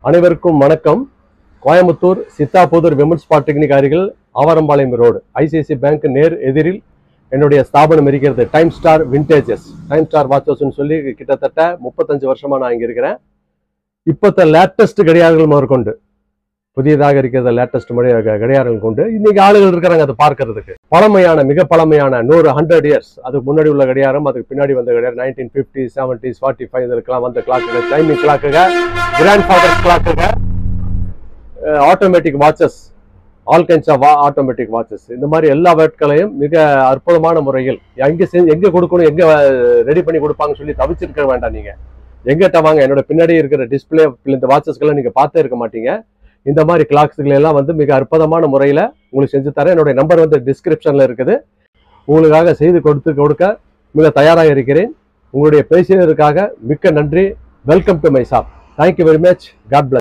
அனைவருக்கும் வணக்கம் Coimbatore Siddhapudur women's polytechnic அருகில் ஆவரம்பாளையம் ரோடு ஐசிஐசி பேங்க் நேர் எதிரில் என்னுடைய ஸ்தாபனம் இருக்கிறது time star vintages time star வாட்சஸ்ன்னு சொல்லி கிட்டத்தட்ட முப்பத்தஞ்சு வருஷமா நான் இங்க இருக்கிறேன் இப்பத்த லேட்டஸ்ட் கடிகாரங்கள் முதற்கொண்டு புதியதாக இருக்கிறத லேட்டஸ்ட் முறை கடிகாரங்கள் கொண்டு இன்னைக்கு ஆளுகள் இருக்கிறாங்க அதை பார்க்கறதுக்கு பழமையான மிக பழமையான நூறு ஹண்ட்ரட் இயர்ஸ் அதுக்கு முன்னாடி உள்ள கடிகாரம் அதுக்கு பின்னாடி வந்த கடிகாரம் nineteen fifty seventies forty five இதுக்கெல்லாம் வந்த கிளாக்குங்க டைமிங் கிளாக்குங்க கிராண்ட் ஃபாதர் கிளாக்குங்க automatic watches all kinds of automatic watches இந்த மாதிரி எல்லா வேட்களையும் மிக அற்புதமான முறையில் எங்க செஞ்சு எங்க கொடுக்கணும் எங்க ரெடி பண்ணி கொடுப்பாங்கன்னு சொல்லி தவிச்சிருக்க வேண்டாம் நீங்க எங்கிட்ட வாங்க என்னோட பின்னாடி இருக்கிற டிஸ்பிளே இந்த வாட்சஸ்க்கெல்லாம் நீங்க பார்த்தே இருக்க மாட்டீங்க இந்த மாதிரி கிளாக்ஸ்கள் எல்லாம் வந்து மிக அற்புதமான முறையில் உங்களுக்கு செஞ்சு தரேன் என்னுடைய நம்பர் வந்து டிஸ்கிரிப்ஷனில் இருக்குது உங்களுக்காக செய்து கொடுத்து கொடுக்க மிக தயாராக இருக்கிறேன் உங்களுடைய பேசியதற்காக மிக்க நன்றி welcome to my shop thank you very much god plus